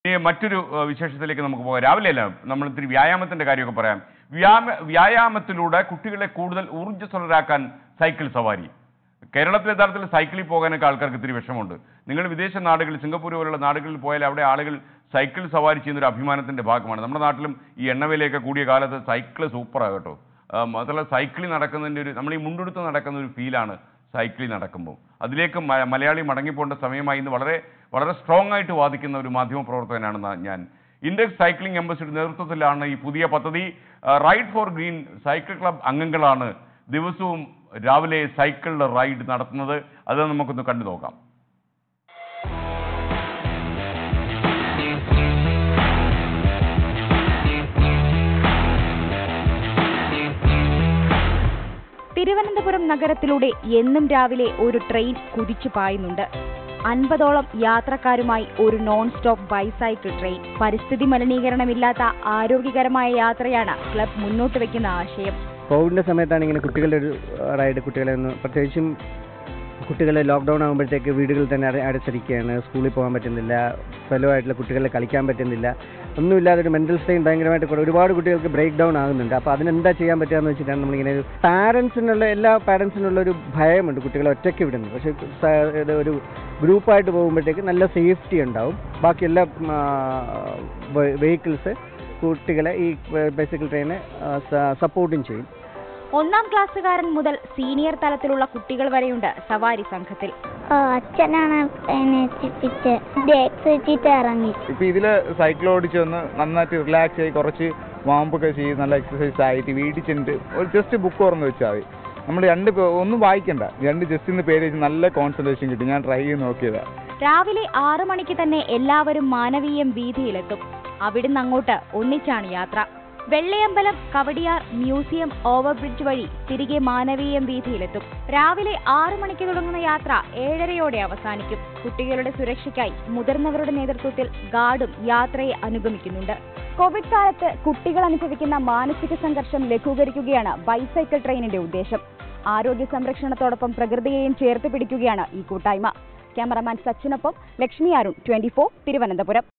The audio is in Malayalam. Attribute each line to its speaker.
Speaker 1: ഇനി മറ്റൊരു ഏഹ്, വിശേഷത്തിലേക്ക് നമുക്ക് പോകാം രാവിലെ അല്ല നമ്മൾ ഇത്തിരി വ്യായാമത്തിന്റെ കാര്യമൊക്കെ പറയാം വ്യായാമ വ്യായാമത്തിലൂടെ കുട്ടികളെ കൂടുതൽ ഊർജ്ജസ്വലരാക്കാൻ സൈക്കിൾ സവാരി കേരളത്തിൽ യഥാർത്ഥത്തിൽ സൈക്കിളിൽ പോകാനൊക്കെ ആൾക്കാർക്ക് ഇത്തിരി വിഷമമുണ്ട് നിങ്ങൾ വിദേശ നാടുകളിൽ സിംഗപ്പൂർ പോലുള്ള നാടുകളിൽ പോയാൽ അവിടെ ആളുകൾ സൈക്കിൾ സവാരി ചെയ്യുന്ന ഒരു അഭിമാനത്തിന്റെ ഭാഗമാണ് നമ്മുടെ നാട്ടിലും ഈ എണ്ണവിലയൊക്കെ കൂടിയ കാലത്ത് സൈക്കിൾ സൂപ്പറാണ് കേട്ടോ ആ, മാത്രമല്ല സൈക്കിളിൽ നടക്കുന്നതിൻ്റെ ഒരു നമ്മൾ ഈ മുണ്ടെടുത്ത് നടക്കുന്ന ഒരു ഫീലാണ് സൈക്കിളിൽ നടക്കുമ്പോൾ അതിലേക്ക് മ- മലയാളി മടങ്ങിപ്പോകേണ്ട സമയമായി ഇന്ന് വളരെ വളരെ സ്ട്രോങ് ആയിട്ട് വാദിക്കുന്ന ഒരു മാധ്യമ പ്രവർത്തകനാണ് ന- ഞാൻ ഇൻഡെക്സ് സൈക്ലിംഗ് എംബസിയുടെ നേതൃത്വത്തിലാണ് ഈ പുതിയ പദ്ധതി ride for green cycle club അംഗങ്ങളാണ് ദിവസവും രാവിലെ സൈക്കിളിൽ റൈഡ് നടത്തുന്നത് അത് നമുക്കൊന്ന് കണ്ടു നോക്കാം
Speaker 2: തിരുവനന്തപുരം നഗരത്തിലൂടെ എന്നും രാവിലെ ഒരു ട്രെയിൻ കുതിച്ചു പായുന്നുണ്ട് അൻപതോളം യാത്രക്കാരുമായി ഒരു നോൺ സ്റ്റോപ്പ് ബൈസൈക്കിൾ ട്രെയിൻ പരിസ്ഥിതി മലിനീകരണമില്ലാത്ത ആരോഗ്യകരമായ യാത്രയാണ് ക്ലബ് മുന്നോട്ട് വെക്കുന്ന ആശയം
Speaker 3: കോവിഡിൻ്റെ സമയത്താണ് ഇങ്ങനെ കുട്ടികളുടെ ഒരു റൈഡ് കുട്ടികളെ ഒന്ന് പ്രത്യേകിച്ചും കുട്ടികളെ ലോക്ക്ഡൗൺ ആകുമ്പോഴത്തേക്ക് വീടുകളിൽ തന്നെ അട അടച്ചിരിക്കുകയാണ് സ്കൂളിൽ പോകാൻ പറ്റുന്നില്ല ഫെലോ ആയിട്ടുള്ള കുട്ടികളെ കളിക്കാൻ പറ്റുന്നില്ല ഒന്നുമില്ലാതെ ഒരു മെൻ്റൽ സ്ട്രെയിൻ ഭയങ്കരമായിട്ട് കുറേ ഒരുപാട് കുട്ടികൾക്ക് ബ്രേക്ക് ഡൗൺ ആകുന്നുണ്ട് അപ്പോൾ അതിനെന്താ ചെയ്യാൻ പറ്റുകയെന്ന് വെച്ചിട്ടാണ് നമ്മളിങ്ങനെ ഒരു പാരൻസിനുള്ള എല്ലാ പാരൻസിനുള്ള ഒരു ഭയമുണ്ട് കുട്ടികളെ ഒറ്റയ്ക്ക് വിടുന്നത് പക്ഷേ സ- ഇത് ഒരു ഗ്രൂപ്പായിട്ട് പോകുമ്പോഴത്തേക്ക് നല്ല സേഫ്റ്റി ഉണ്ടാവും ബാക്കി എല്ലാ വെഹിക്കിൾസ് കുട്ടികളെ ഈ ബൈസിക്കിൾ ട്രെയിനെ സപ്പോർട്ടും ചെയ്യും
Speaker 2: ഒന്നാം ക്ലാസ്സുകാരൻ മുതൽ സീനിയർ തലത്തിലുള്ള കുട്ടികൾ വരെയുണ്ട് സവാരി സംഘത്തിൽ
Speaker 4: ഓ, അച്ഛനാണ് എന്നെ എത്തിപ്പിച്ച് ബ്രേക്ക് വെച്ചിട്ട് ഇറങ്ങി
Speaker 5: ഇപ്പൊ ഇതില് സൈക്കിൾ ഓടിച്ച് വന്ന് നന്നായിട്ട് റിലാക്സ് ആയി കുറച്ച് വാമ്പൊക്കെ ചെയ്ത് നല്ല എക്സസൈസ് ആയിട്ട് വീട്ടിൽ ചെന്നിട്ട് ഒരു ജസ്റ്റ് ബുക്ക് തുറന്ന് വെച്ചാൽ മതി നമ്മൾ രണ്ട് പേ- ഒന്നും വായിക്കണ്ട രണ്ട് ജസ്റ്റ് ഇന്ന് പേര് വെച്ച് നല്ല കോൺസെൻട്രേഷൻ കിട്ടും ഞാൻ ട്രൈ ചെയ്ത് നോക്കിയതാ
Speaker 2: രാവിലെ ആറു മണിക്ക് തന്നെ എല്ലാവരും മാനവീയം വീതിയിലെത്തും അവിടുന്ന് അങ്ങോട്ട് ഒന്നിച്ചാണ് യാത്ര വെള്ളയമ്പലം കവടിയാർ മ്യൂസിയം ഓവർബ്രിഡ്ജ് വഴി തിരികെ മാനവീയം വീതിയിലെത്തും രാവിലെ ആറു മണിക്ക് തുടങ്ങുന്ന യാത്ര ഏഴരയോടെ അവസാനിക്കും കുട്ടികളുടെ സുരക്ഷയ്ക്കായി മുതിർന്നവരുടെ നേതൃത്വത്തിൽ ഗാർഡും യാത്രയെ അനുഗമിക്കുന്നുണ്ട് കോവിഡ് കാലത്ത് കുട്ടികൾ അനുഭവിക്കുന്ന മാനസിക സംഘർഷം ലഘൂകരിക്കുകയാണ് ബൈസൈക്കിൾ ട്രെയിനിന്റെ ഉദ്ദേശം ആരോഗ്യ സംരക്ഷണത്തോടൊപ്പം പ്രകൃതിയെയും ചേർത്ത് പിടിക്കുകയാണ് ഈ കൂട്ടായ്മ ക്യാമറമാൻ സച്ചിനൊപ്പം ലക്ഷ്മി അരുൺ ട്വന്റി തിരുവനന്തപുരം